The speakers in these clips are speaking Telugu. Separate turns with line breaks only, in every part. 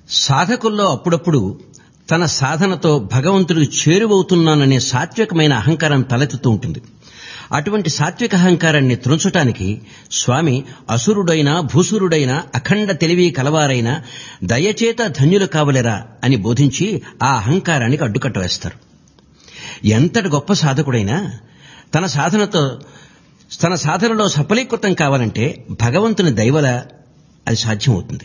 సాధకుల్లో అప్పుడప్పుడు తన సాధనతో భగవంతుడికి చేరువవుతున్నాననే సాత్వికమైన అహంకారం తలెత్తుతూ ఉంటుంది అటువంటి సాత్విక అహంకారాన్ని త్రుంచటానికి స్వామి అసురుడైన భూసురుడైన అఖండ తెలివి కలవారైన దయచేత ధన్యులు కావలెరా అని బోధించి ఆ అహంకారానికి అడ్డుకట్ట వేస్తారు ఎంతటి గొప్ప సాధకుడైనా తన సాధనతో తన సాధనలో సఫలీకృతం కావాలంటే భగవంతుని దైవల అది సాధ్యమవుతుంది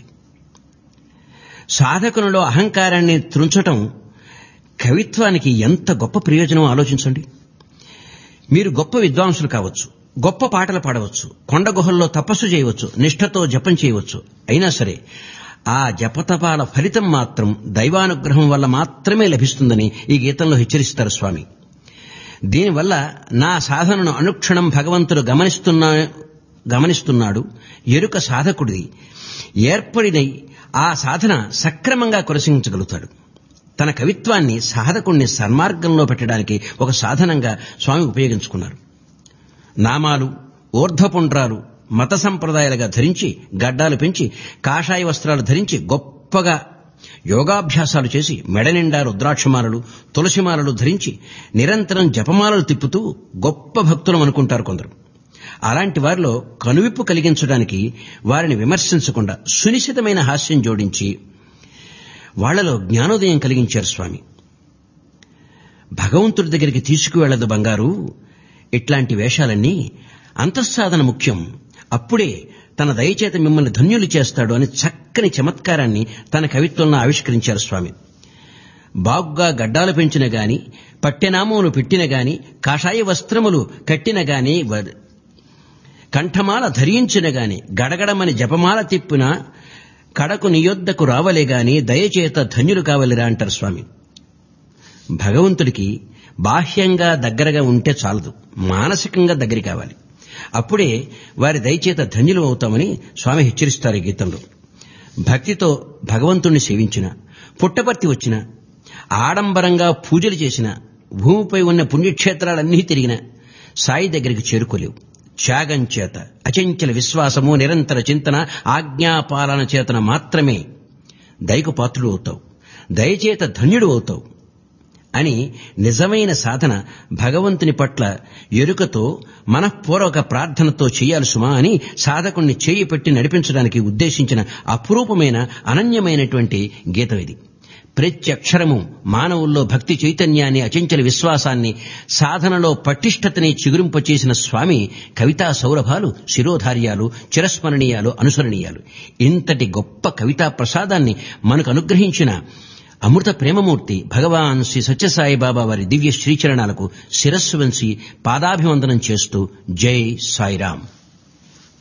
సాధకునిలో అహంకారాన్ని త్రుంచటం కవిత్వానికి ఎంత గొప్ప ప్రయోజనం ఆలోచించండి మీరు గొప్ప విద్వాంసులు కావచ్చు గొప్ప పాటలు పాడవచ్చు కొండ గుహల్లో తపస్సు చేయవచ్చు నిష్ఠతో జపం చేయవచ్చు అయినా సరే ఆ జపతపాల ఫలితం మాత్రం దైవానుగ్రహం వల్ల మాత్రమే లభిస్తుందని ఈ గీతంలో హెచ్చరిస్తారు స్వామి దీనివల్ల నా సాధనను అనుక్షణం భగవంతుడు గమనిస్తున్నా గమనిస్తున్నాడు ఎరుక సాధకుడిది ఏర్పడిన ఆ సాధన సక్రమంగా కొనసాగించగలుగుతాడు తన కవిత్వాన్ని సాధకుణ్ణి సన్మార్గంలో పెట్టడానికి ఒక సాధనంగా స్వామి ఉపయోగించుకున్నారు నామాలు ఊర్ధపుండ్రాలు మత సంప్రదాయాలుగా ధరించి గడ్డాలు పెంచి కాషాయ వస్త్రాలు ధరించి గొప్పగా యోగాభ్యాసాలు చేసి మెడ నిండా రుద్రాక్షమాలలు తులసిమాలలు ధరించి నిరంతరం జపమాలలు తిప్పుతూ గొప్ప భక్తులం అనుకుంటారు కొందరు అలాంటి వారిలో కనువిప్పు కలిగించడానికి వారిని విమర్శించకుండా సునిశ్చితమైన హాస్యం జోడించి వాళ్లలో జ్ఞానోదయం కలిగించారు స్వామి భగవంతుడి దగ్గరికి తీసుకువెళ్లదు బంగారు ఇట్లాంటి వేషాలన్నీ అంతఃసాధన ముఖ్యం అప్పుడే తన దయచేత మిమ్మల్ని ధన్యులు చేస్తాడు అని చక్కని చమత్కారాన్ని తన కవిత్వంలో ఆవిష్కరించారు స్వామి బాగుగా గడ్డాలు పెంచిన గాని పట్టెనామములు పెట్టిన గాని కాషాయ వస్త్రములు కట్టిన గాని కంఠమాల ధరించిన గాని గడగడమని జపమాల తిప్పిన కడకు నియొద్దకు రావలే గాని దయచేత ధన్యులు కావలిరా అంటారు స్వామి భగవంతుడికి బాహ్యంగా దగ్గరగా ఉంటే చాలదు మానసికంగా దగ్గర కావాలి అప్పుడే వారి దయచేత ధన్యులు అవుతామని స్వామి హెచ్చరిస్తారు ఈ గీతంలో భక్తితో భగవంతుణ్ణి సేవించిన పుట్టపర్తి వచ్చిన ఆడంబరంగా పూజలు చేసిన భూమిపై ఉన్న పుణ్యక్షేత్రాలన్నీ తిరిగిన సాయి దగ్గరికి చేరుకోలేవు త్యాగం చేత అచంచల విశ్వాసము నిరంతర చింతన ఆజ్ఞాపాలన చేతన మాత్రమే దయకు పాత్రుడు అవుతావు దయచేత ధన్యుడు అవుతావు అని నిజమైన సాధన భగవంతుని పట్ల ఎరుకతో మనఃపూర్వక ప్రార్థనతో చేయాలి సుమా అని సాధకుణ్ణి చేయి పెట్టి నడిపించడానికి ఉద్దేశించిన అపురూపమైన అనన్యమైనటువంటి గీతం ఇది ప్రతి అక్షరము మానవుల్లో భక్తి చైతన్యాన్ని అచంచల విశ్వాసాన్ని సాధనలో పటిష్టతని చిగురింపచేసిన స్వామి కవితా సౌరభాలు శిరోధార్యాలు చిరస్మరణీయాలు అనుసరణీయాలు ఇంతటి గొప్ప కవితా ప్రసాదాన్ని మనకు అనుగ్రహించిన అమృత ప్రేమమూర్తి భగవాన్ శ్రీ సత్యసాయి బాబా వారి దివ్య శ్రీచరణాలకు శిరస్సు వంచి పాదాభివందనం చేస్తూ జై సాయిరాం